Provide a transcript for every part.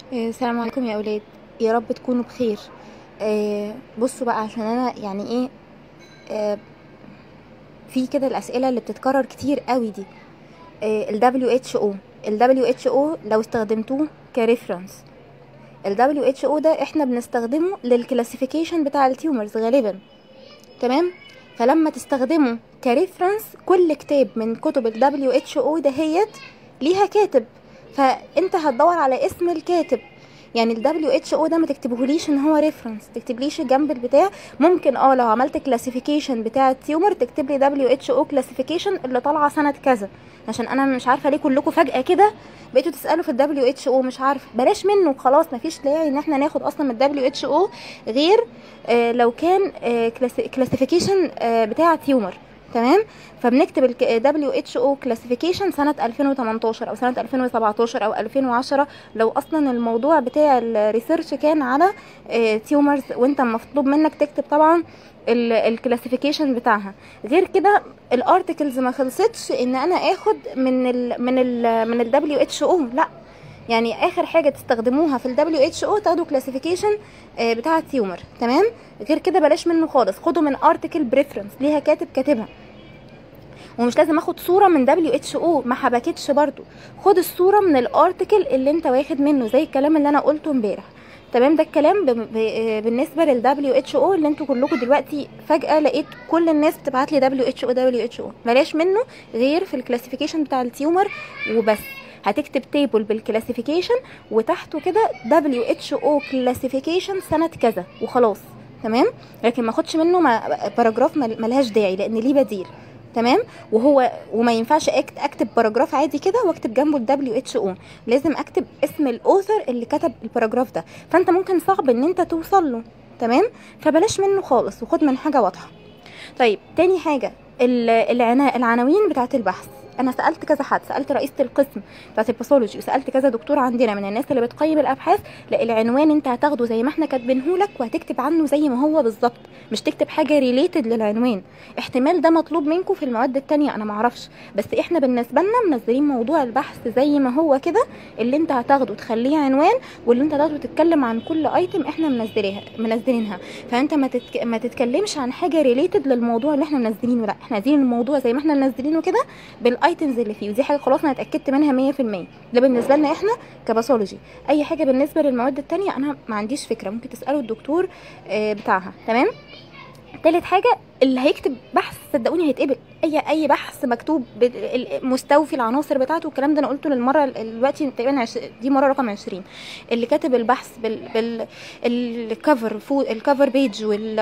آه، السلام عليكم يا اولاد يا رب تكونوا بخير آه، بصوا بقى عشان انا يعني ايه آه، في كده الاسئله اللي بتتكرر كتير قوي دي ال WHO ال WHO لو استخدمتوه كريفرنس ال WHO ده احنا بنستخدمه للكلاسيفيكيشن بتاع التيومرز غالبا تمام فلما تستخدمه كريفرنس كل كتاب من كتب ال WHO دهيت ليها كاتب فانت هتدور على اسم الكاتب يعني ال WHO ده ما تكتبهوليش ان هو ريفرنس تكتبليش جنب البتاع ممكن اه لو عملت كلاسيفيكيشن بتاع التيومر تكتب لي WHO كلاسيفيكيشن اللي طالعه سنه كذا عشان انا مش عارفه ليه كلكم فجاه كده بقيتوا تسالوا في ال WHO مش عارفه بلاش منه خلاص مفيش داعي ان احنا ناخد اصلا من ال WHO غير آه لو كان آه كلاسيفيكيشن آه بتاع تيومر تمام فبنكتب ال WHO classification سنة 2018 أو سنة 2017 أو 2010 لو أصلا الموضوع بتاع الريسيرش كان على تيومرز وانت مطلوب منك تكتب طبعا الكلاسيفيكيشن بتاعها غير كده الارتكلز ما خلصتش ان انا اخد من ال من ال من ال WHO لا يعني اخر حاجه تستخدموها في ال WHO تاخدوا كلاسيفيكيشن بتاع التيومر تمام غير كده بلاش منه خالص خدوا من ارتكل بريفرنس ليها كاتب كاتبها ومش لازم اخد صوره من WHO ما حبكتش برضو خد الصوره من الارتكل اللي انت واخد منه زي الكلام اللي انا قلته امبارح تمام ده الكلام ب... ب... بالنسبه لل WHO اللي انتوا كلكم دلوقتي فجاه لقيت كل الناس بتبعت لي WHO WHO بلاش منه غير في الكلاسيفيكيشن بتاع التيومر وبس هتكتب تيبل بالكلاسيفيكيشن وتحته كده WHO كلاسيفيكيشن سنة كذا وخلاص تمام لكن ما اخدش منه ما باراجراف ملهاش داعي لان ليه بديل تمام وهو وما ينفعش اكتب باراجراف عادي كده واكتب جنبه ال WHO لازم اكتب اسم الاوثر اللي كتب الباراجراف ده فانت ممكن صعب ان انت توصل له تمام فبلاش منه خالص وخد من حاجه واضحه طيب تاني حاجه العنا... العناوين بتاعه البحث انا سالت كذا حد سالت رئيسه القسم بتاعت الباثولوجي وسالت كذا دكتور عندنا من الناس اللي بتقيم الابحاث لا العنوان انت هتاخده زي ما احنا كاتبينهولك وهتكتب عنه زي ما هو بالظبط مش تكتب حاجه ريليتد للعنوان احتمال ده مطلوب منكم في المواد التانية انا معرفش بس احنا بالنسبه لنا منزلين موضوع البحث زي ما هو كده اللي انت هتاخده تخليه عنوان واللي انت هتاخده تتكلم عن كل ايتم احنا منزليها منزلينها فانت ما, تتك... ما تتكلمش عن حاجه ريليتد للموضوع اللي احنا منزلينه لا احنا نازلين الموضوع زي ما احنا منزلينه كده بالايتمز اللي فيه ودي حاجه خلاص انا اتاكدت منها 100% ده بالنسبه لنا احنا كباثولوجي اي حاجه بالنسبه للمواد التانية انا ما عنديش فكره ممكن تسالوا الدكتور بتاعها تمام تالت حاجة اللي هيكتب بحث صدقوني هيتقبل اي اي بحث مكتوب مستوفي العناصر بتاعته والكلام ده انا قلته للمره دلوقتي تقريبا عش... دي مره رقم 20 اللي كاتب البحث بال, بال... الكفر فو الكفر بيج وال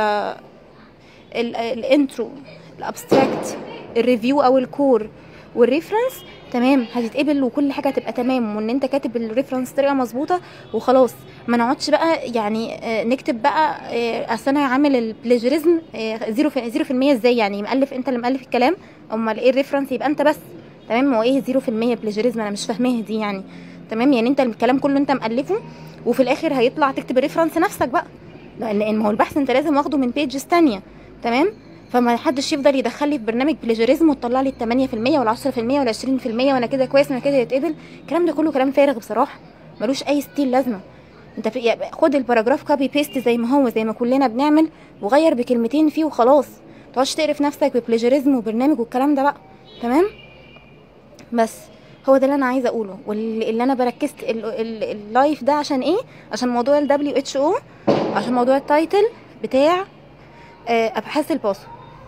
ال... الانترو الابستراكت الريفيو او الكور والريفرنس تمام هتتقبل وكل حاجه هتبقى تمام وان انت كاتب الريفرنس طريقه مظبوطه وخلاص ما نقعدش بقى يعني نكتب بقى اصل انا عامل البلاجيريزم زيرو في زيرو في المية ازاي يعني مؤلف انت اللي مؤلف الكلام امال ايه الريفرنس يبقى انت بس تمام هو ايه زيرو في المية بلاجيريزم انا مش فاهماها دي يعني تمام يعني انت الكلام كله انت مؤلفه وفي الاخر هيطلع تكتب الريفرنس نفسك بقى لان ما هو البحث انت لازم واخده من بيجز تانية تمام فما حدش يفضل يدخل لي في برنامج بلاجيريزم وتطلع لي ال 8% ولا 10% ولا 20% وانا كده كويس انا كده يتقبل الكلام ده كله كلام فارغ بصراحه ملوش اي ستيل لازمه انت في خد الباراجراف كوبي بيست زي ما هو زي ما كلنا بنعمل وغير بكلمتين فيه وخلاص تقعدش تقرف نفسك ببلاجيريزم وبرنامج والكلام ده بقى تمام بس هو ده اللي انا عايزه اقوله واللي انا بركزت اللايف ده عشان ايه عشان موضوع ال WHO عشان موضوع التايتل بتاع ابحاث الباصو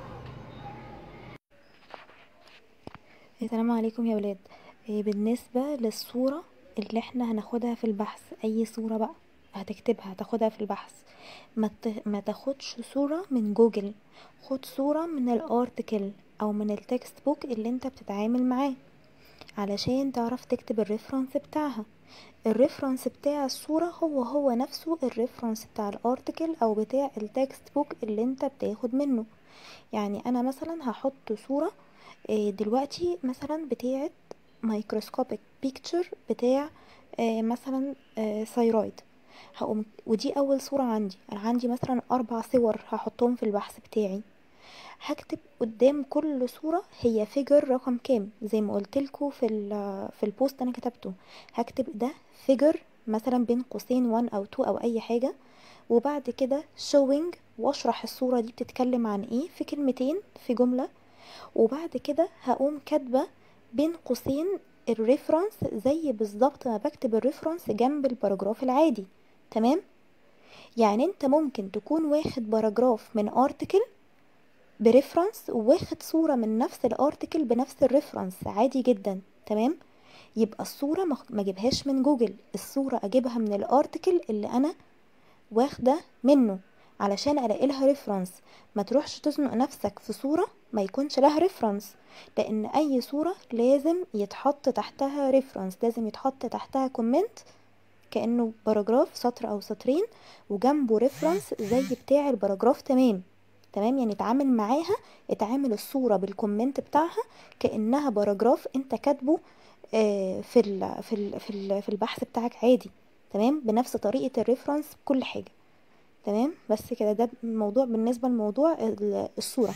السلام عليكم يا ولاد بالنسبة للصورة اللي احنا هناخدها في البحث اي صورة بقى هتكتبها هتاخدها في البحث ما, ما تاخدش صورة من جوجل خد صورة من الارتكل او من التكست بوك اللي انت بتتعامل معاه علشان تعرف تكتب الريفرنس بتاعها الريفرنس بتاع الصورة هو هو نفسه الريفرنس بتاع الارتكل او بتاع التكست بوك اللي انت بتاخد منه يعني انا مثلا هحط صورة دلوقتي مثلا بتاعة مايكروسكوبيك بيكتشر بتاع مثلا ثايرويد هقوم ودي اول صورة عندي انا عندي مثلا اربع صور هحطهم في البحث بتاعي هكتب قدام كل صورة هي فيجر رقم كام زي ما قلتلكوا في في البوست انا كتبته هكتب ده فيجر مثلا بين قوسين 1 او 2 او اي حاجة وبعد كده showing واشرح الصورة دي بتتكلم عن ايه في كلمتين في جملة وبعد كده هقوم كاتبة بين قوسين الريفرنس زي بالظبط ما بكتب الريفرنس جنب الباراجراف العادي تمام يعني انت ممكن تكون واخد باراجراف من ارتكل بريفرنس وواخد صورة من نفس الارتكل بنفس الريفرنس عادي جدا تمام يبقى الصورة ما ما اجيبهاش من جوجل الصورة اجيبها من الارتكل اللي انا واخدة منه علشان الاقي لها ريفرنس ما تروحش تزنق نفسك في صورة ما يكونش لها ريفرنس لان اي صورة لازم يتحط تحتها ريفرنس لازم يتحط تحتها كومنت كانه باراجراف سطر او سطرين وجنبه ريفرنس زي بتاع الباراجراف تمام تمام يعني اتعامل معاها اتعامل الصورة بالكومنت بتاعها كأنها باراجراف انت كاتبه آه، في ال في ال في ال في البحث بتاعك عادي تمام بنفس طريقة الريفرنس كل حاجة تمام بس كده ده الموضوع بالنسبة لموضوع ال- الصورة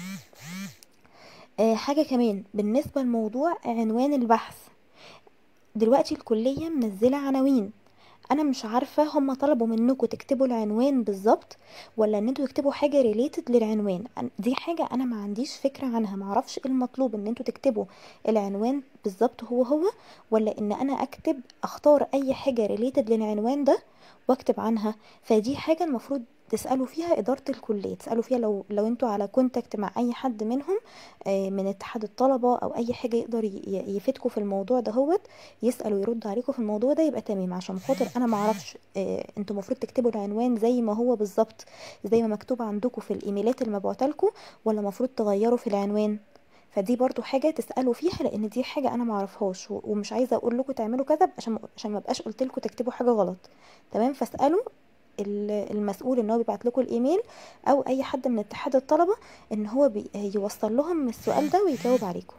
آه، حاجة كمان بالنسبة لموضوع عنوان البحث دلوقتي الكلية منزلة عناوين انا مش عارفة هم طلبوا منكم تكتبوا العنوان بالظبط ولا ان انتوا تكتبوا حاجة ريليتد للعنوان أن- دي حاجة انا ما عنديش فكرة عنها معرفش ايه المطلوب ان انتوا تكتبوا العنوان بالظبط هو هو ولا ان انا اكتب اختار اي حاجة ريليتد للعنوان ده واكتب عنها فدي حاجة المفروض تسألوا فيها إدارة الكلية تسألوا فيها لو لو انتوا على كونتاكت مع أي حد منهم آه، من اتحاد الطلبة أو أي حاجة يقدر ي- ي- يفيدكم في الموضوع ده هوت يسأل ويرد عليكم في الموضوع ده يبقى تمام عشان خاطر أنا معرفش آه، انتوا المفروض تكتبوا العنوان زي ما هو بالظبط زي ما مكتوب عندكم في الإيميلات المبعوتة لكم ولا المفروض تغيروا في العنوان فدي برضو حاجة تسألوا فيها لأن دي حاجة أنا معرفهاش و- ومش عايزة أقول لكم تعملوا كذا عشان عشان ما بقاش قلت لكم تكتبوا حاجة غلط تمام فاسألوا ال- المسؤول ان هو بيبعت لكم الايميل او اي حد من اتحاد الطلبه ان هو بي يوصل لهم السؤال ده ويجاوب عليكم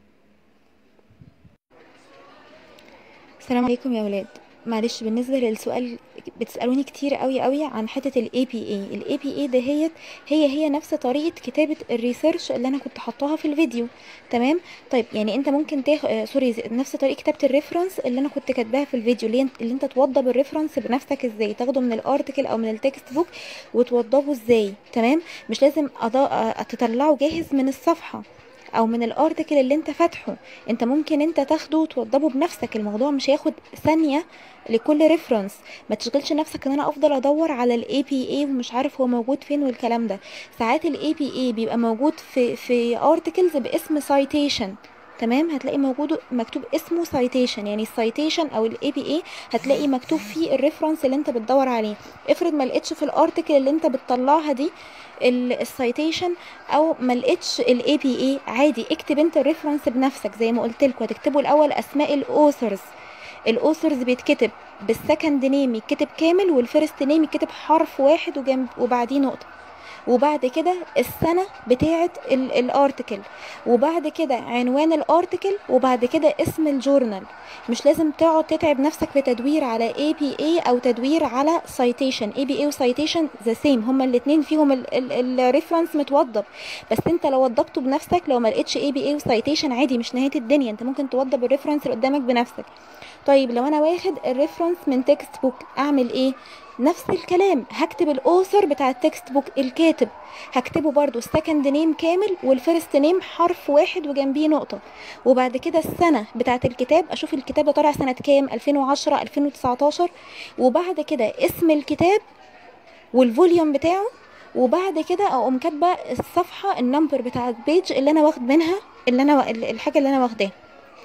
السلام عليكم يا ولاد معلش بالنسبه للسؤال بتسالوني كتير قوي قوي عن حته الاي بي اي الاي بي اي دهيت هي هي نفس طريقه كتابه الريسيرش اللي انا كنت حطاها في الفيديو تمام طيب يعني انت ممكن تاخ... آه سوري ز- نفس طريقه كتابه الريفرنس اللي انا كنت كاتباها في الفيديو اللي انت, اللي انت توضب الريفرنس بنفسك ازاي تاخده من الارتكل او من التكست بوك وتوضبه ازاي تمام مش لازم أضا... آه، تطلعه جاهز من الصفحه او من الارتكل اللي انت فاتحه انت ممكن انت تاخده وتوضبه بنفسك الموضوع مش هياخد ثانيه لكل ريفرنس ما تشغلش نفسك ان انا افضل ادور على الاي بي اي ومش عارف هو موجود فين والكلام ده ساعات الاي بي اي بيبقى موجود في في ارتكلز باسم سايتيشن تمام هتلاقي موجود مكتوب اسمه سايتيشن يعني السايتيشن او الاي بي اي هتلاقي مكتوب فيه الريفرنس اللي انت بتدور عليه افرض ما لقيتش في الارتكل اللي انت بتطلعها دي السايتيشن او ما لقيتش الاي بي اي عادي اكتب انت الريفرنس بنفسك زي ما قلت لكم هتكتبوا الاول اسماء الاوثرز الاوثرز بيتكتب بالسكند نيم يتكتب كامل والفيرست نيم يتكتب حرف واحد وجنب وبعديه نقطه وبعد كده السنة بتاعة ال- الارتكل وبعد كده عنوان الارتكل وبعد كده اسم الجورنال مش لازم تقعد تتعب نفسك في تدوير على اي بي اي او تدوير على سايتيشن اي بي اي وسايتيشن ذا سيم هما الاتنين فيهم الريفرنس متوضب بس انت لو وضبته بنفسك لو ما لقيتش اي بي اي وسايتيشن عادي مش نهاية الدنيا انت ممكن توضب الريفرنس اللي قدامك بنفسك طيب لو انا واخد الريفرنس من تكست بوك اعمل ايه نفس الكلام هكتب الاوثر بتاع التكست بوك الكاتب هكتبه برضو السكند نيم كامل والفيرست نيم حرف واحد وجنبيه نقطة وبعد كده السنة بتاعة الكتاب اشوف الكتاب ده طالع سنة كام 2010 2019 وبعد كده اسم الكتاب والفوليوم بتاعه وبعد كده اقوم كاتبه الصفحه النمبر بتاع البيج اللي انا واخد منها اللي انا الحاجه اللي انا واخداها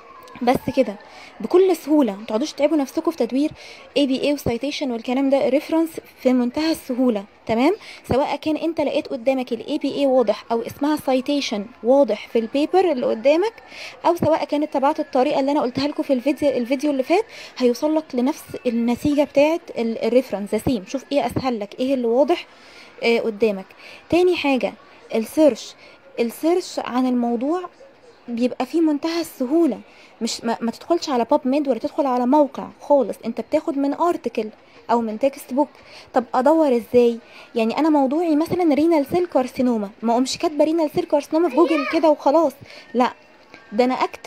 بس كده بكل سهوله ما تقعدوش تتعبوا نفسكم في تدوير اي بي اي وسايتيشن والكلام ده ريفرنس في منتهى السهوله تمام سواء كان انت لقيت قدامك الاي بي اي واضح او اسمها سايتيشن واضح في البيبر اللي قدامك او سواء كانت تبعت الطريقه اللي انا قلتها لكم في الفيديو الفيديو اللي فات هيوصل لك لنفس النتيجه بتاعه الريفرنس سيم شوف ايه اسهل لك ايه اللي واضح آه قدامك تاني حاجه السيرش السيرش عن الموضوع بيبقى فيه منتهى السهوله مش ما, ما تدخلش على باب ميد ولا تدخل على موقع خالص انت بتاخد من ارتكل او من تكست بوك طب ادور ازاي يعني انا موضوعي مثلا رينال سيل كارسينوما ما اقومش كاتبه رينال سيل كارسينوما في جوجل كده وخلاص لا ده انا اكتب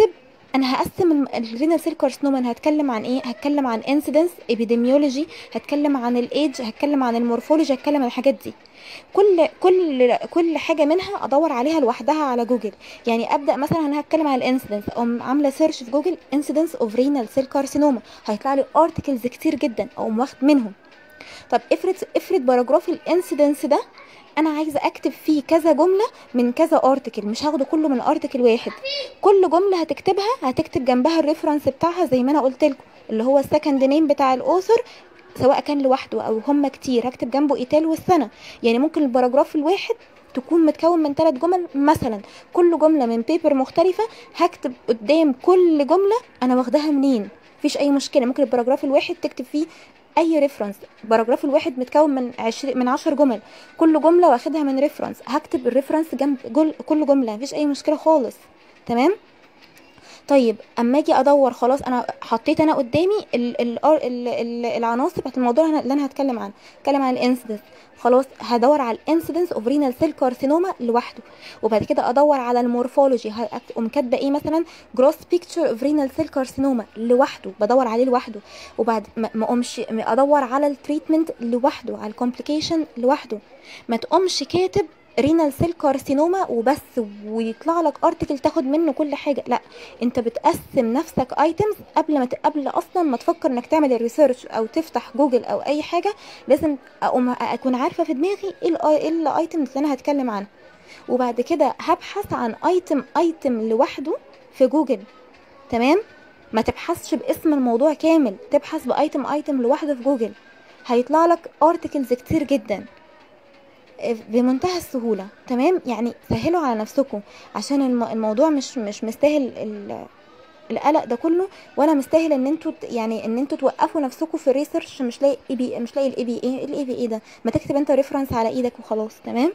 انا هقسم الرينال سيل كارسينوما انا هتكلم عن ايه هتكلم عن انسيدنس ابيديميولوجي هتكلم عن الايدج هتكلم عن المورفولوجي هتكلم عن الحاجات دي كل كل كل حاجه منها ادور عليها لوحدها على جوجل يعني ابدا مثلا انا هتكلم عن الانسيدنس اقوم عامله سيرش في جوجل انسيدنس اوف رينال سيل كارسينوما هيطلع لي ارتكلز كتير جدا اقوم واخد منهم طب افرض افرض باراجراف الانسيدنس ده انا عايزه اكتب فيه كذا جمله من كذا ارتكل مش هاخده كله من ارتكل واحد كل جمله هتكتبها هتكتب جنبها الريفرنس بتاعها زي ما انا قلت لكم اللي هو السكند نيم بتاع الاوثر سواء كان لوحده او هم كتير هكتب جنبه ايتال والسنه يعني ممكن الباراجراف الواحد تكون متكون من ثلاث جمل مثلا كل جمله من بيبر مختلفه هكتب قدام كل جمله انا واخداها منين مفيش اي مشكله ممكن الباراجراف الواحد تكتب فيه اي ريفرنس الباراجراف الواحد متكون من عشر من عشر جمل كل جمله واخدها من ريفرنس هكتب الريفرنس جنب جل كل جمله مفيش اي مشكله خالص تمام طيب اما اجي ادور خلاص انا حطيت انا قدامي ال ال ال ال العناصر بتاعت الموضوع اللي انا هتكلم عنه هتكلم عن الانسيدنس خلاص هدور على الانسيدنس اوف رينال سيل كارسينوما لوحده وبعد كده ادور على المورفولوجي اقوم كاتبه ايه مثلا جروس بيكتشر اوف رينال سيل كارسينوما لوحده بدور عليه لوحده وبعد ما اقومش ادور على التريتمنت لوحده على الكومبليكيشن لوحده ما تقومش كاتب رينال سيل كارسينوما وبس ويطلع لك ارتكل تاخد منه كل حاجه لا انت بتقسم نفسك ايتمز قبل ما قبل اصلا ما تفكر انك تعمل الريسيرش او تفتح جوجل او اي حاجه لازم اقوم اكون عارفه في دماغي ايه الايتمز اللي انا هتكلم عنها وبعد كده هبحث عن ايتم ايتم لوحده في جوجل تمام ما تبحثش باسم الموضوع كامل تبحث بايتم ايتم لوحده في جوجل هيطلع لك ارتكلز كتير جدا بمنتهى السهولة تمام يعني سهلوا على نفسكم عشان الموضوع مش مش مستاهل القلق ده كله ولا مستاهل ان انتوا يعني ان انتوا توقفوا نفسكم في الريسيرش مش لاقي اي بي مش لاقي الاي بي ايه الاي بي ايه ده ما تكتب انت ريفرنس على ايدك وخلاص تمام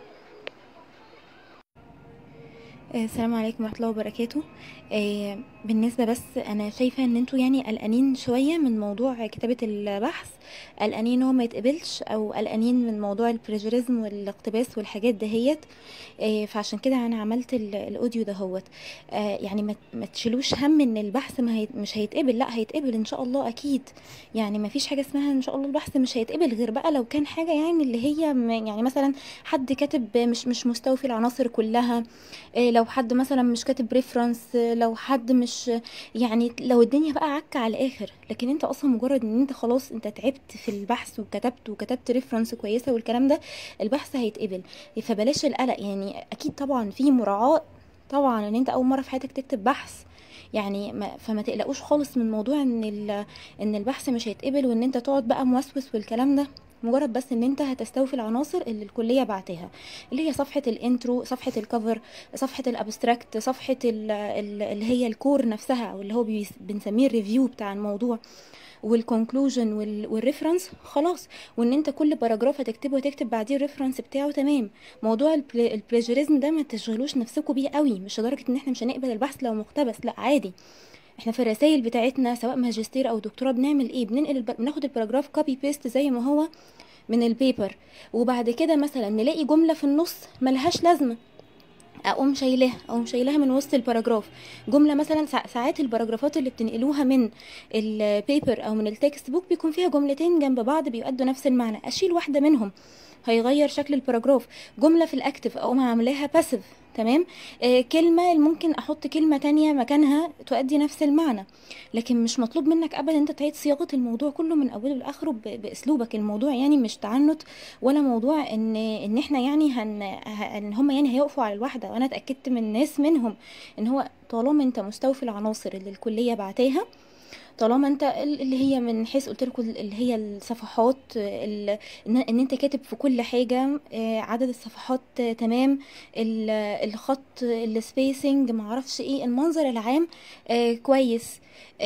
السلام عليكم ورحمه الله وبركاته آه بالنسبه بس انا شايفه ان انتوا يعني قلقانين شويه من موضوع كتابه البحث قلقانين هو ما يتقبلش او قلقانين من موضوع البلاجيريزم والاقتباس والحاجات دهيت آه فعشان كده انا عملت الاوديو دهوت آه يعني ما تشيلوش هم ان البحث ما هي مش هيتقبل لا هيتقبل ان شاء الله اكيد يعني ما فيش حاجه اسمها ان شاء الله البحث مش هيتقبل غير بقى لو كان حاجه يعني اللي هي يعني مثلا حد كاتب مش مش مستوفي العناصر كلها لو حد مثلا مش كاتب ريفرنس لو حد مش يعني لو الدنيا بقى عكه على الاخر لكن انت اصلا مجرد ان انت خلاص انت تعبت في البحث وكتبت وكتبت ريفرنس كويسه والكلام ده البحث هيتقبل فبلاش القلق يعني اكيد طبعا في مراعاه طبعا ان انت اول مره في حياتك تكتب بحث يعني ما فما تقلقوش خالص من موضوع ان ان البحث مش هيتقبل وان انت تقعد بقى موسوس والكلام ده مجرد بس ان انت هتستوفي العناصر اللي الكليه بعتها اللي هي صفحه الانترو صفحه الكفر صفحه الابستراكت صفحه اللي هي الكور نفسها او اللي هو بنسميه الريفيو بتاع الموضوع والكونكلوجن والريفرنس خلاص وان انت كل باراجراف هتكتبه هتكتب بعديه الريفرنس بتاعه تمام موضوع البلاجيريزم ده ما تشغلوش نفسكم بيه قوي مش لدرجه ان احنا مش هنقبل البحث لو مقتبس لا عادي احنا في الرسائل بتاعتنا سواء ماجستير او دكتوراه بنعمل ايه بننقل الب... بناخد الباراجراف كوبي بيست زي ما هو من البيبر وبعد كده مثلا نلاقي جمله في النص ملهاش لازمه اقوم شايلاها اقوم شايلاها من وسط الباراجراف جمله مثلا ساعات الباراجرافات اللي بتنقلوها من البيبر او من التكست بوك بيكون فيها جملتين جنب بعض بيؤدوا نفس المعنى اشيل واحده منهم هيغير شكل الباراجراف جمله في الاكتف اقوم عاملاها باسيف تمام آه كلمة ممكن احط كلمة تانية مكانها تؤدي نفس المعنى لكن مش مطلوب منك ابدا انت تعيد صياغة الموضوع كله من اوله لاخره باسلوبك الموضوع يعني مش تعنت ولا موضوع ان ان احنا يعني هن ان هم يعني هيقفوا على الواحدة وانا اتاكدت من ناس منهم ان هو طالما انت مستوفي العناصر اللي الكلية بعتاها طالما انت اللي هي من حيث قلت لكم اللي هي الصفحات ان انت كاتب في كل حاجه عدد الصفحات تمام الخط السبيسنج معرفش ايه المنظر العام كويس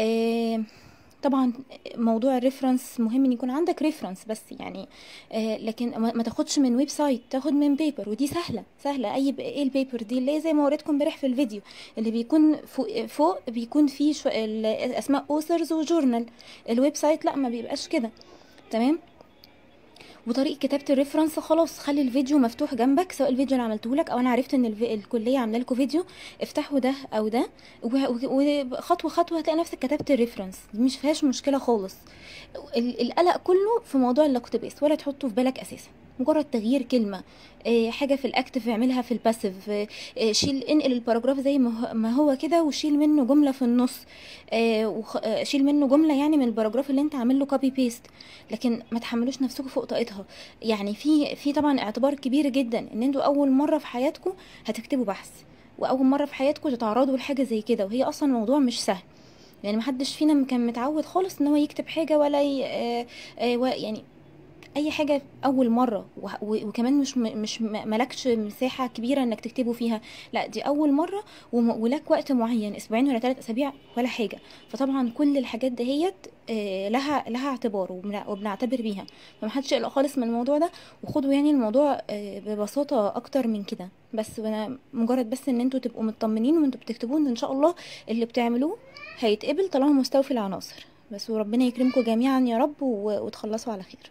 طبعا موضوع الريفرنس مهم ان يكون عندك ريفرنس بس يعني آه لكن ما تاخدش من ويب سايت تاخد من بيبر ودي سهله سهله اي ايه البيبر دي اللي زي ما وريتكم امبارح في الفيديو اللي بيكون فوق, فوق بيكون فيه شو اسماء اوثرز وجورنال الويب سايت لا ما بيبقاش كده تمام وطريقه كتابه الريفرنس خلاص خلي الفيديو مفتوح جنبك سواء الفيديو اللي عملته لك او انا عرفت ان الفي... الكليه عامله لكم فيديو افتحوا ده او ده وخطوه خطوه هتلاقي نفسك كتبت الريفرنس دي مش فيهاش مشكله خالص القلق كله في موضوع الاقتباس ولا تحطه في بالك اساسا مجرد تغيير كلمه آه، حاجه في الاكتف اعملها في الباسيف آه، آه، شيل انقل الباراجراف زي ما هو كده وشيل منه جمله في النص شيل منه جمله يعني من الباراجراف اللي انت عامل له كوبي بيست لكن ما تحملوش نفسكم فوق طاقتها يعني في في طبعا اعتبار كبير جدا ان انتوا اول مره في حياتكم هتكتبوا بحث واول مره في حياتكم تتعرضوا لحاجه زي كده وهي اصلا موضوع مش سهل يعني محدش فينا كان متعود خالص ان هو يكتب حاجه ولا ي... آه آه يعني اي حاجه اول مره وكمان مش مش ملكش مساحه كبيره انك تكتبه فيها لا دي اول مره ولك وقت معين اسبوعين ولا ثلاث اسابيع ولا حاجه فطبعا كل الحاجات دهيت آه، لها لها اعتبار وبنعتبر بيها فمحدش يقلق خالص من الموضوع ده وخدوا يعني الموضوع آه، ببساطه اكتر من كده بس انا مجرد بس ان انتوا تبقوا مطمنين وانتوا بتكتبوه ان شاء الله اللي بتعملوه هيتقبل طالما مستوفي العناصر بس وربنا يكرمكم جميعا يا رب وتخلصوا على خير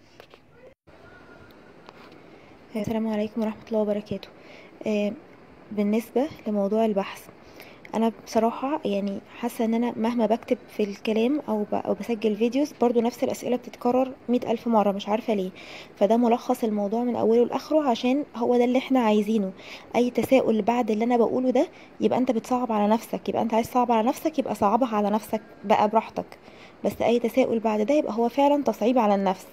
السلام عليكم ورحمة الله وبركاته آه، بالنسبة لموضوع البحث انا بصراحة يعني حاسة ان انا مهما بكتب في الكلام او, أو بسجل فيديوز برضو نفس الاسئلة بتتكرر مئة الف مرة مش عارفة ليه فده ملخص الموضوع من اوله لاخره عشان هو ده اللي احنا عايزينه اي تساؤل بعد اللي انا بقوله ده يبقى انت بتصعب على نفسك يبقى انت عايز تصعب على نفسك يبقى صعبها على نفسك بقى براحتك بس اي تساؤل بعد ده يبقى هو فعلا تصعيب على النفس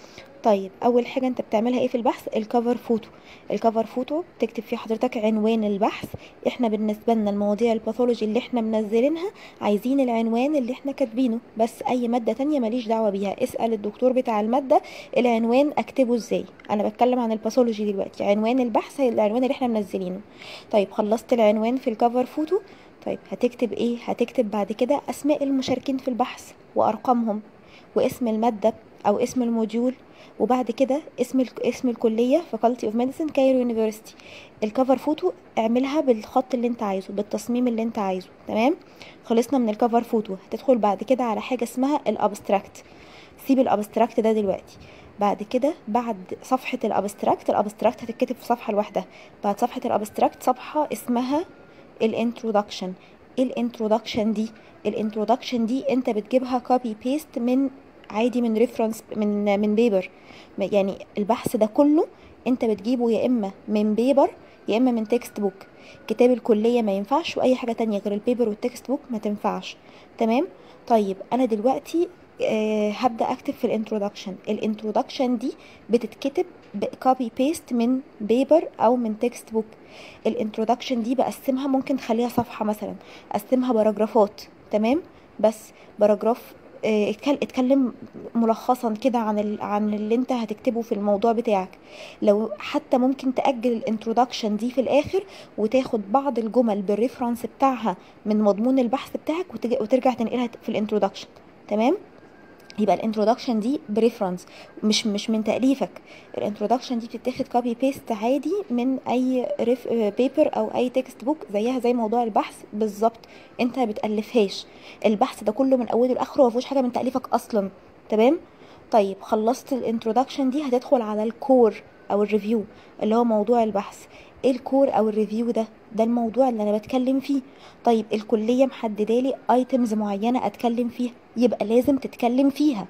طيب اول حاجه انت بتعملها ايه في البحث الكفر فوتو الكفر فوتو تكتب فيه حضرتك عنوان البحث احنا بالنسبه لنا المواضيع الباثولوجي اللي احنا منزلينها عايزين العنوان اللي احنا كاتبينه بس اي ماده تانية ماليش دعوه بيها اسال الدكتور بتاع الماده العنوان اكتبه ازاي انا بتكلم عن الباثولوجي دلوقتي عنوان البحث العنوان اللي احنا منزلينه طيب خلصت العنوان في الكفر فوتو طيب هتكتب ايه هتكتب بعد كده اسماء المشاركين في البحث وارقامهم واسم الماده او اسم الموديول وبعد كده اسم اسم الكليه فاكولتي اوف ميديسن كايرو يونيفرسيتي الكفر فوتو اعملها بالخط اللي انت عايزه بالتصميم اللي انت عايزه تمام خلصنا من الكفر فوتو هتدخل بعد كده على حاجه اسمها الابستراكت سيب الابستراكت ده دلوقتي بعد كده بعد صفحة الابستراكت الابستراكت هتتكتب في صفحة لوحدها بعد صفحة الابستراكت صفحة اسمها الانترودكشن الانترودكشن دي الانترودكشن دي انت بتجيبها كوبي بيست من عادي من ريفرنس من من بيبر يعني البحث ده كله انت بتجيبه يا اما من بيبر يا اما من تكست بوك كتاب الكلية ما ينفعش واي حاجة تانية غير البيبر والتكست بوك ما تنفعش تمام طيب انا دلوقتي أه هبدا اكتب في الانترودكشن الانترودكشن دي بتتكتب بكوبي بيست من بيبر او من تكست بوك الانترودكشن دي بقسمها ممكن تخليها صفحه مثلا اقسمها باراجرافات تمام بس باراجراف آه، اتكلم ملخصا كده عن عن اللي انت هتكتبه في الموضوع بتاعك لو حتى ممكن تاجل الانترودكشن دي في الاخر وتاخد بعض الجمل بالريفرنس بتاعها من مضمون البحث بتاعك وترجع تنقلها في الانترودكشن تمام يبقى الانترودكشن دي بريفرنس مش مش من تاليفك الانترودكشن دي بتتاخد كوبي بيست عادي من اي ريف بيبر او اي تكست بوك زيها زي موضوع البحث بالظبط انت ما بتالفهاش البحث ده كله من اوله لاخره ما فيهوش حاجه من تاليفك اصلا تمام طيب خلصت الانترودكشن دي هتدخل على الكور او الريفيو اللي هو موضوع البحث ايه الكور او الريفيو ده ده الموضوع اللي انا بتكلم فيه طيب الكليه محدده لي ايتمز معينه اتكلم فيها يبقى لازم تتكلم فيها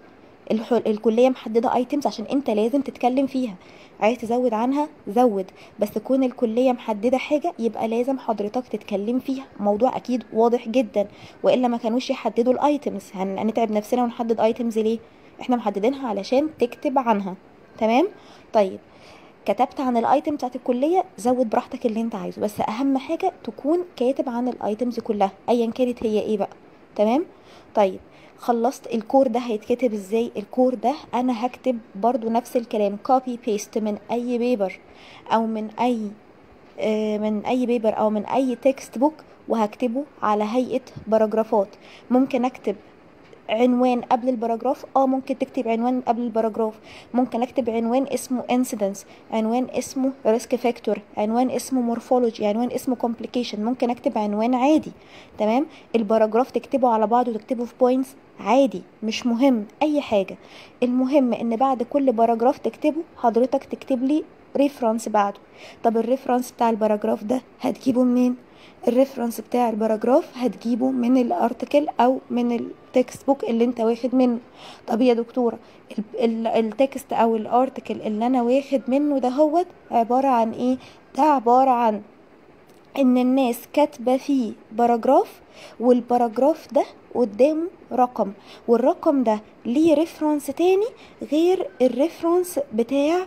الكليه محدده ايتمز عشان انت لازم تتكلم فيها عايز تزود عنها زود بس كون الكليه محدده حاجه يبقى لازم حضرتك تتكلم فيها موضوع اكيد واضح جدا والا ما كانوش يحددوا الايتمز هنتعب نفسنا ونحدد ايتمز ليه احنا محددينها علشان تكتب عنها تمام طيب كتبت عن الايتم بتاعت الكليه زود براحتك اللي انت عايزه بس اهم حاجه تكون كاتب عن الايتمز كلها ايا كانت هي ايه بقى تمام طيب خلصت الكور ده هيتكتب ازاي الكور ده انا هكتب برضو نفس الكلام كوبي بيست من اي بيبر او من اي آه، من اي بيبر او من اي تكست بوك وهكتبه على هيئه باراجرافات ممكن اكتب عنوان قبل الباراجراف اه ممكن تكتب عنوان قبل الباراجراف ممكن اكتب عنوان اسمه incidence عنوان اسمه risk factor عنوان اسمه morphology عنوان اسمه complication ممكن اكتب عنوان عادي تمام الباراجراف تكتبه على بعضه وتكتبه في بوينتس عادي مش مهم اي حاجه المهم ان بعد كل باراجراف تكتبه حضرتك تكتب لي ريفرنس بعده طب الريفرنس بتاع الباراجراف ده هتجيبه منين الريفرنس بتاع الباراجراف هتجيبه من الارتكل او من التكست بوك اللي انت واخد منه طب يا دكتوره التكست او الارتكل اللي انا واخد منه ده هو عباره عن ايه ده عباره عن ان الناس كاتبه فيه باراجراف والباراجراف ده قدامه رقم والرقم ده ليه ريفرنس تاني غير الريفرنس بتاع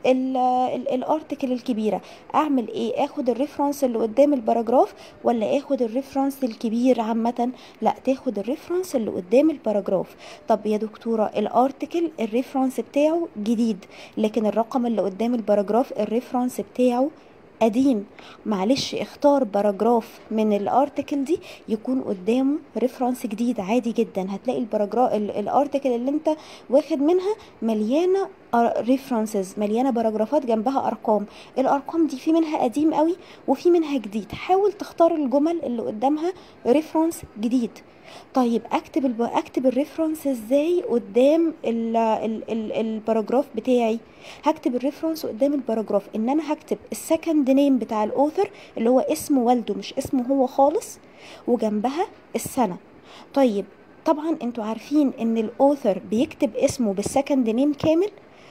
الارتكل الكبيره اعمل ايه اخد الريفرنس اللي قدام الباراجراف ولا اخد الريفرنس الكبير عامه لا تاخد الريفرنس اللي قدام الباراجراف طب يا دكتوره الارتكل الريفرنس بتاعه جديد لكن الرقم اللي قدام الباراجراف الريفرنس بتاعه قديم معلش اختار باراجراف من الارتكل دي يكون قدامه ريفرنس جديد عادي جدا هتلاقي الباراجراف الارتكل اللي انت واخد منها مليانه ريفرنسز مليانه باراجرافات جنبها ارقام الارقام دي في منها قديم قوي وفي منها جديد حاول تختار الجمل اللي قدامها ريفرنس جديد طيب اكتب الب... اكتب الريفرنس ازاي قدام ال... ال... ال... الباراجراف بتاعي هكتب الريفرنس قدام الباراجراف ان انا هكتب السكند نيم بتاع الاوثر اللي هو اسم والده مش اسمه هو خالص وجنبها السنه طيب طبعا انتوا عارفين ان الاوثر بيكتب اسمه بالسكند نيم كامل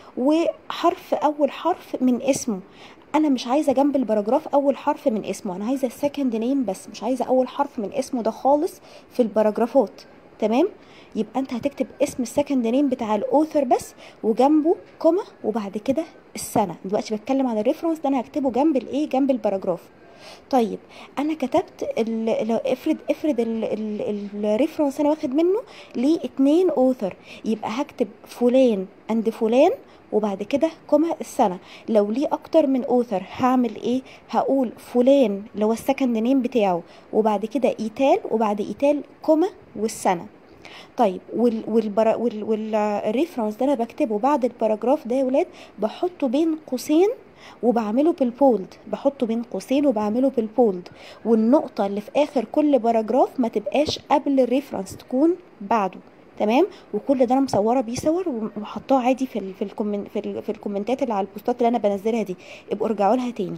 وحرف اول حرف من اسمه انا مش عايزه جنب الباراجراف اول حرف من اسمه انا عايزه السكند نيم بس مش عايزه اول حرف من اسمه ده خالص في الباراجرافات تمام يبقى انت هتكتب اسم السكند نيم بتاع الاوثر بس وجنبه كوما وبعد كده السنه دلوقتي بتكلم عن الريفرنس ده انا هكتبه جنب الايه جنب الباراجراف طيب انا كتبت لو افرض افرض الريفرنس انا واخد منه ليه اتنين اوثر يبقى هكتب فلان اند فلان وبعد كده كوما السنة لو ليه أكتر من أوثر هعمل إيه هقول فلان اللي هو السكند نيم بتاعه وبعد كده إيتال وبعد إيتال كوما والسنة طيب والبرا وال والريفرنس ده انا بكتبه بعد الباراجراف ده يا ولاد بحطه بين قوسين وبعمله بالبولد بحطه بين قوسين وبعمله بالبولد والنقطه اللي في اخر كل باراجراف ما تبقاش قبل الريفرنس تكون بعده تمام وكل ده انا مصوره بيه صور وحطاه عادي في ال في الكومنت في, ال في الكومنتات اللي على البوستات اللي انا بنزلها دي ابقوا ارجعوا لها تاني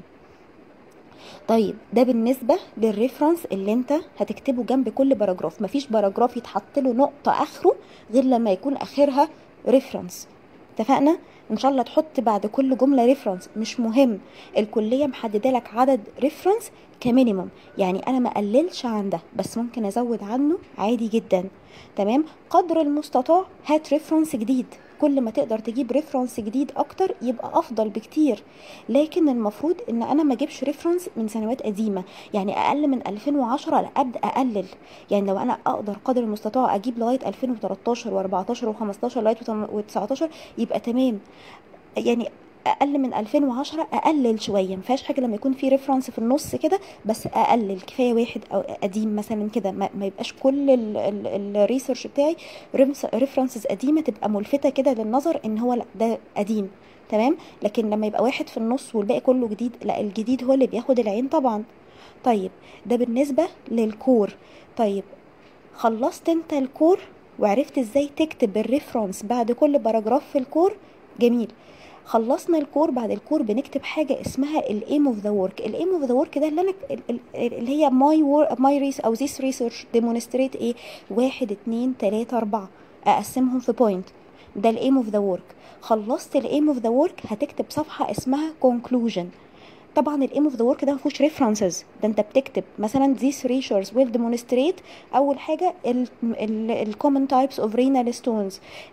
طيب ده بالنسبه للريفرنس اللي انت هتكتبه جنب كل باراجراف مفيش باراجراف يتحط له نقطه اخره غير لما يكون اخرها ريفرنس اتفقنا ان شاء الله تحط بعد كل جمله ريفرنس مش مهم الكليه محدده لك عدد ريفرنس كمينيمم يعني انا ما اقللش عن ده بس ممكن ازود عنه عادي جدا تمام قدر المستطاع هات ريفرنس جديد كل ما تقدر تجيب ريفرنس جديد اكتر يبقى افضل بكتير لكن المفروض ان انا ما اجيبش ريفرنس من سنوات قديمه يعني اقل من 2010 لا ابدا اقلل يعني لو انا اقدر قدر المستطاع اجيب لغايه 2013 و14 و15 لغايه و19 يبقى تمام يعني اقل من 2010 اقلل شويه ما فيهاش حاجه لما يكون في ريفرنس في النص كده بس اقلل كفايه واحد او قديم مثلا كده ما, ما يبقاش كل الريسيرش بتاعي ريفرنسز قديمه تبقى ملفته كده للنظر ان هو لا ده قديم تمام لكن لما يبقى واحد في النص والباقي كله جديد لا الجديد هو اللي بياخد العين طبعا طيب ده بالنسبه للكور طيب خلصت انت الكور وعرفت ازاي تكتب الريفرنس بعد كل باراجراف في الكور جميل خلصنا الكور بعد الكور بنكتب حاجه اسمها الايم اوف ذا ورك الايم اوف ذا ورك ده اللي انا اللي هي ماي ماي ريس او ذيس ريسيرش ديمونستريت ايه واحد اتنين تلاته اربعه اقسمهم في بوينت ده الايم اوف ذا ورك خلصت الايم اوف ذا ورك هتكتب صفحه اسمها conclusion طبعا الايم اوف ذا ورك ده ما فيهوش ريفرنسز ده انت بتكتب مثلا these researchers will demonstrate اول حاجه الكومن تايبس اوف renal stones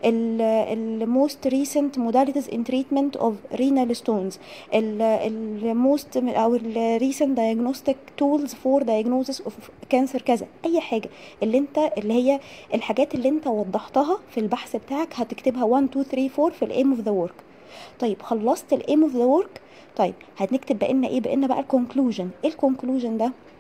ال most recent modalities in treatment of renal stones ال most او ال recent diagnostic tools for diagnosis of cancer كذا اي حاجه اللي انت اللي هي الحاجات اللي انت وضحتها في البحث بتاعك هتكتبها 1 2 3 4 في الايم اوف ذا ورك طيب خلصت الايم اوف ذا ورك طيب هنكتب بقينا ايه بقينا بقى الكونكلوجن ايه الكونكلوجن ده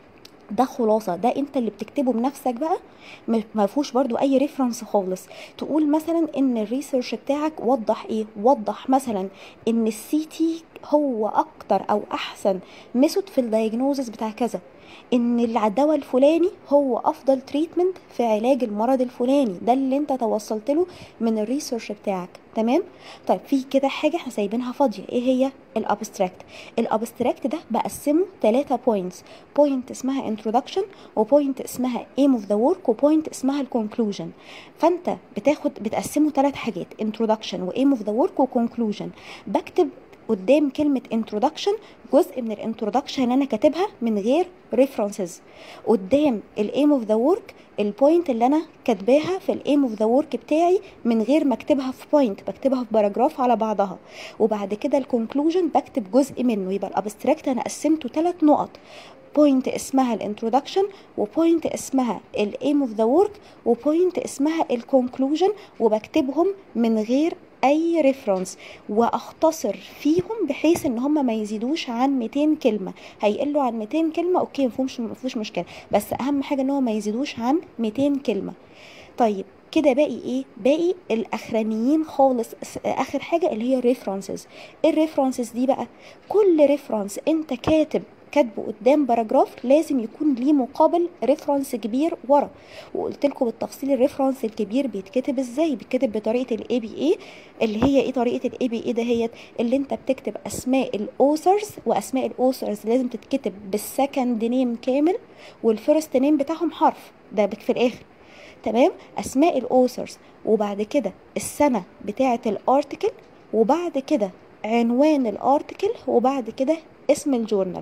ده خلاصه ده انت اللي بتكتبه بنفسك بقى م- ما فيهوش برضو اي ريفرنس خالص تقول مثلا ان الريسيرش بتاعك وضح ايه وضح مثلا ان السي تي هو اكتر او احسن ميثود في الدايجنوزس بتاع كذا ان الدواء الفلاني هو افضل تريتمنت في علاج المرض الفلاني ده اللي انت توصلت له من الريسيرش بتاعك تمام طيب في كده حاجه احنا سايبينها فاضيه ايه هي الابستراكت الابستراكت ده بقسمه ثلاثة بوينتس بوينت اسمها introduction وبوينت اسمها aim of the work وبوينت اسمها الكونكلوجن فانت بتاخد بتقسمه ثلاث حاجات introduction و aim of the work وكونكلوجن بكتب قدام كلمة introduction جزء من الانترودكشن اللي انا كاتبها من غير references قدام الايم اوف ذا ورك البوينت اللي انا كاتباها في الايم اوف ذا ورك بتاعي من غير ما اكتبها في بوينت بكتبها في باراجراف على بعضها وبعد كده الكونكلوجن بكتب جزء منه يبقى الابستراكت انا قسمته ثلاث نقط بوينت اسمها الانترودكشن وبوينت اسمها الايم اوف ذا ورك وبوينت اسمها الكونكلوجن وبكتبهم من غير اي ريفرنس واختصر فيهم بحيث ان هم ما يزيدوش عن 200 كلمه هيقلوا عن 200 كلمه اوكي مفهومش مفيش مشكله بس اهم حاجه ان هو ما يزيدوش عن 200 كلمه طيب كده باقي ايه باقي الاخرانيين خالص اخر حاجه اللي هي الريفرنسز الريفرنسز دي بقى كل ريفرنس انت كاتب كاتبه قدام باراجراف لازم يكون ليه مقابل ريفرنس كبير ورا وقلت لكم بالتفصيل الريفرنس الكبير بيتكتب ازاي بيتكتب بطريقه الاي بي اي اللي هي ايه طريقه الاي بي اي دهيت اللي انت بتكتب اسماء الاوثرز واسماء الاوثرز لازم تتكتب بالسكند نيم كامل والفيرست نيم بتاعهم حرف ده في الاخر تمام اسماء الاوثرز وبعد كده السنه بتاعه الارتكل وبعد كده عنوان الارتكل وبعد كده اسم الجورنال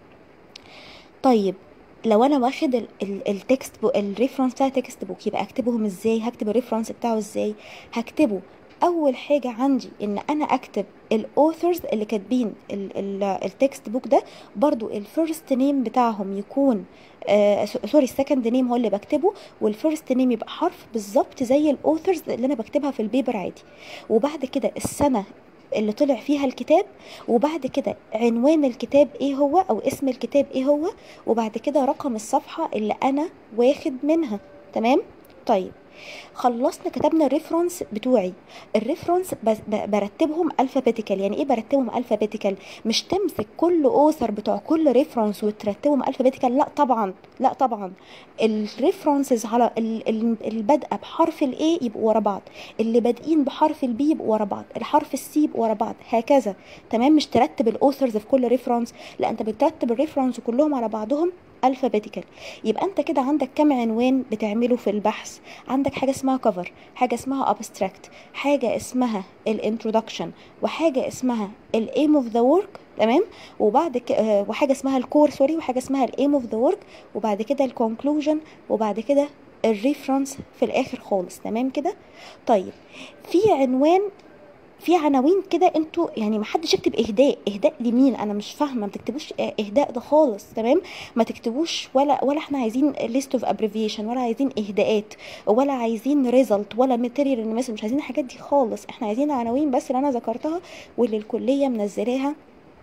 طيب لو انا واخد التكست بوك الريفرنس بتاع التكست بوك يبقى اكتبهم ازاي هكتب الريفرنس بتاعه ازاي هكتبه اول حاجه عندي ان انا اكتب الاوثرز اللي كاتبين التكست بوك ده برضو الفيرست نيم بتاعهم يكون آه سوري السكند نيم هو اللي بكتبه والفيرست نيم يبقى حرف بالظبط زي الاوثرز اللي انا بكتبها في البيبر عادي وبعد كده السنه اللي طلع فيها الكتاب وبعد كده عنوان الكتاب ايه هو او اسم الكتاب ايه هو وبعد كده رقم الصفحة اللي انا واخد منها تمام طيب خلصنا كتبنا الريفرنس بتوعي الريفرنس برتبهم الفابيتيكال يعني ايه برتبهم الفابيتيكال مش تمسك كل اوثر بتوع كل ريفرنس وترتبهم الفابيتيكال لا طبعا لا طبعا الريفرنسز على البادئه بحرف الاي يبقوا ورا بعض اللي بادئين بحرف البي يبقوا ورا بعض الحرف السي يبقوا ورا بعض هكذا تمام مش ترتب الاوثرز في كل ريفرنس لا انت بترتب الريفرنس كلهم على بعضهم الفابيتيكال يبقى انت كده عندك كم عنوان بتعمله في البحث عندك حاجه اسمها كفر حاجه اسمها ابستراكت حاجه اسمها الانترودكشن وحاجه اسمها الايم اوف ذا ورك تمام وبعد ك... آه وحاجه اسمها الكور سوري وحاجه اسمها الايم اوف ذا ورك وبعد كده الكونكلوجن وبعد كده الريفرنس في الاخر خالص تمام كده طيب في عنوان في عناوين كده انتوا يعني ما حدش يكتب اهداء اهداء لمين انا مش فاهمه ما تكتبوش اهداء ده خالص تمام ما تكتبوش ولا ولا احنا عايزين ليست اوف ابريفيشن ولا عايزين اهداءات ولا عايزين ريزلت ولا ماتيريال مش عايزين الحاجات دي خالص احنا عايزين عناوين بس اللي انا ذكرتها واللي الكليه منزلاها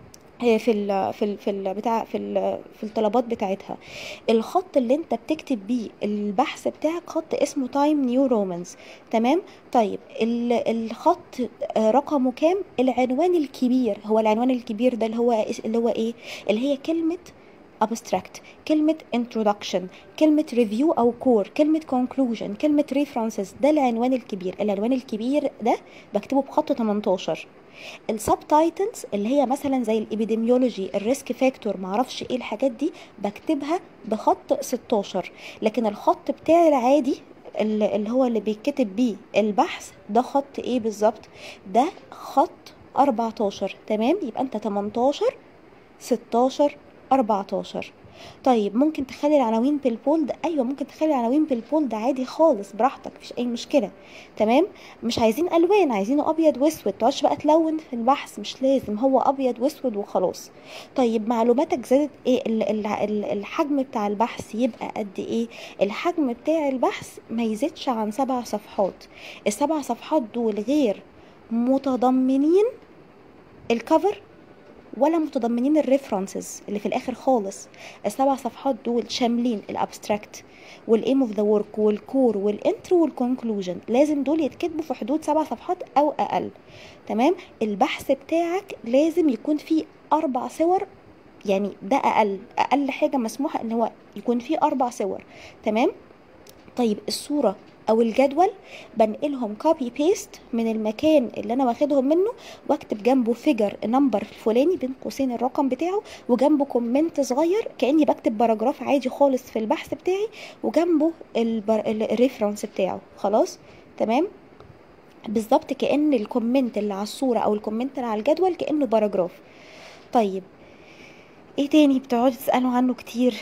في ال في ال في ال بتاع في ال في الطلبات بتاعتها الخط اللي انت بتكتب بيه البحث بتاعك خط اسمه تايم نيو رومانز تمام طيب الخط رقمه كام العنوان الكبير هو العنوان الكبير ده اللي هو اللي هو ايه اللي هي كلمه abstract كلمة introduction كلمة review أو core كلمة conclusion كلمة references ده العنوان الكبير العنوان الكبير ده بكتبه بخط 18 السب تايتلز اللي هي مثلا زي الابيديميولوجي الريسك فاكتور معرفش ايه الحاجات دي بكتبها بخط 16 لكن الخط بتاعي العادي اللي هو اللي بيتكتب بيه البحث ده خط ايه بالظبط ده خط 14 تمام يبقى انت 18 16 14 طيب ممكن تخلي العناوين بالبولد ايوه ممكن تخلي العناوين بالبولد عادي خالص براحتك مفيش اي مشكله تمام مش عايزين الوان عايزينه ابيض واسود تقعدش بقى تلون في البحث مش لازم هو ابيض واسود وخلاص طيب معلوماتك زادت ايه الحجم بتاع البحث يبقى قد ايه الحجم بتاع البحث ما يزيدش عن سبع صفحات السبع صفحات دول غير متضمنين الكفر ولا متضمنين الريفرنسز اللي في الاخر خالص السبع صفحات دول شاملين الابستراكت والايم اوف ذا ورك والكور والانترو والكونكلوجن لازم دول يتكتبوا في حدود سبع صفحات او اقل تمام البحث بتاعك لازم يكون فيه اربع صور يعني ده اقل اقل حاجه مسموحه ان هو يكون فيه اربع صور تمام طيب الصوره او الجدول بنقلهم كوبي بيست من المكان اللي انا واخدهم منه واكتب جنبه فيجر نمبر الفلاني بين قوسين الرقم بتاعه وجنبه كومنت صغير كاني بكتب باراجراف عادي خالص في البحث بتاعي وجنبه البر... الريفرنس بتاعه خلاص تمام بالظبط كان الكومنت اللي على الصوره او الكومنت اللي على الجدول كانه باراجراف طيب ايه تاني بتقعدوا تسالوا عنه كتير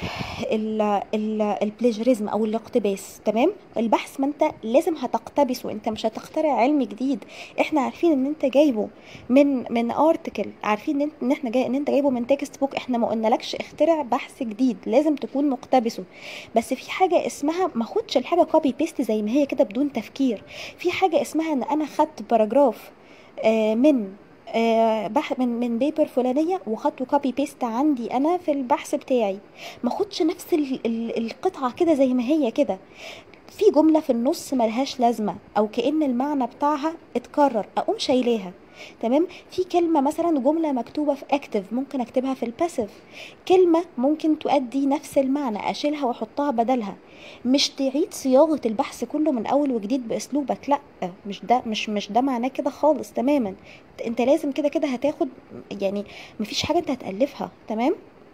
البليجريزم او الاقتباس تمام البحث ما انت لازم هتقتبسه انت مش هتخترع علم جديد احنا عارفين ان انت جايبه من من ارتكل عارفين ان, ان احنا جاي ان انت جايبه من تكست بوك احنا ما قلنالكش اخترع بحث جديد لازم تكون مقتبسه بس في حاجه اسمها ما خدش الحاجه كوبي بيست زي ما هي كده بدون تفكير في حاجه اسمها ان انا خدت باراجراف آه من آه بح من من بيبر فلانيه وخدته كوبي بيست عندي انا في البحث بتاعي ما خدش نفس ال ال القطعه كده زي ما هي كده في جمله في النص ملهاش لازمه او كان المعنى بتاعها اتكرر اقوم شايلاها تمام في كلمة مثلا جملة مكتوبة في اكتف ممكن اكتبها في الباسيف كلمة ممكن تؤدي نفس المعنى اشيلها واحطها بدلها مش تعيد صياغة البحث كله من اول وجديد باسلوبك لا مش ده مش مش ده معناه كده خالص تماما انت لازم كده كده هتاخد يعني مفيش حاجة انت هتألفها تمام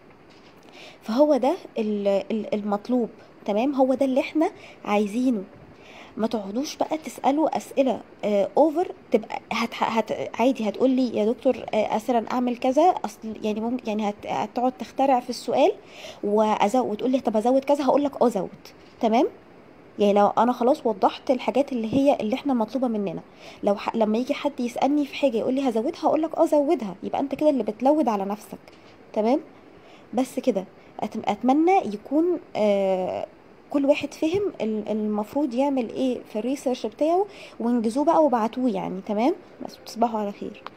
فهو ده المطلوب تمام هو ده اللي احنا عايزينه ما تقعدوش بقى تسالوا اسئله اوفر تبقى هت هت عادي هتقول لي يا دكتور مثلا اعمل كذا اصل يعني ممكن يعني هت هتقعد تخترع في السؤال وازود وتقول لي طب ازود كذا هقول لك اه زود تمام يعني لو انا خلاص وضحت الحاجات اللي هي اللي احنا مطلوبه مننا لو ح... لما يجي حد يسالني في حاجه يقول لي هزودها اقول لك اه زودها يبقى انت كده اللي بتلود على نفسك تمام بس كده اتمنى يكون آه كل واحد فهم المفروض يعمل ايه في الريسيرش بتاعه وانجزوه بقى وبعتوه يعني تمام بس تصبحوا على خير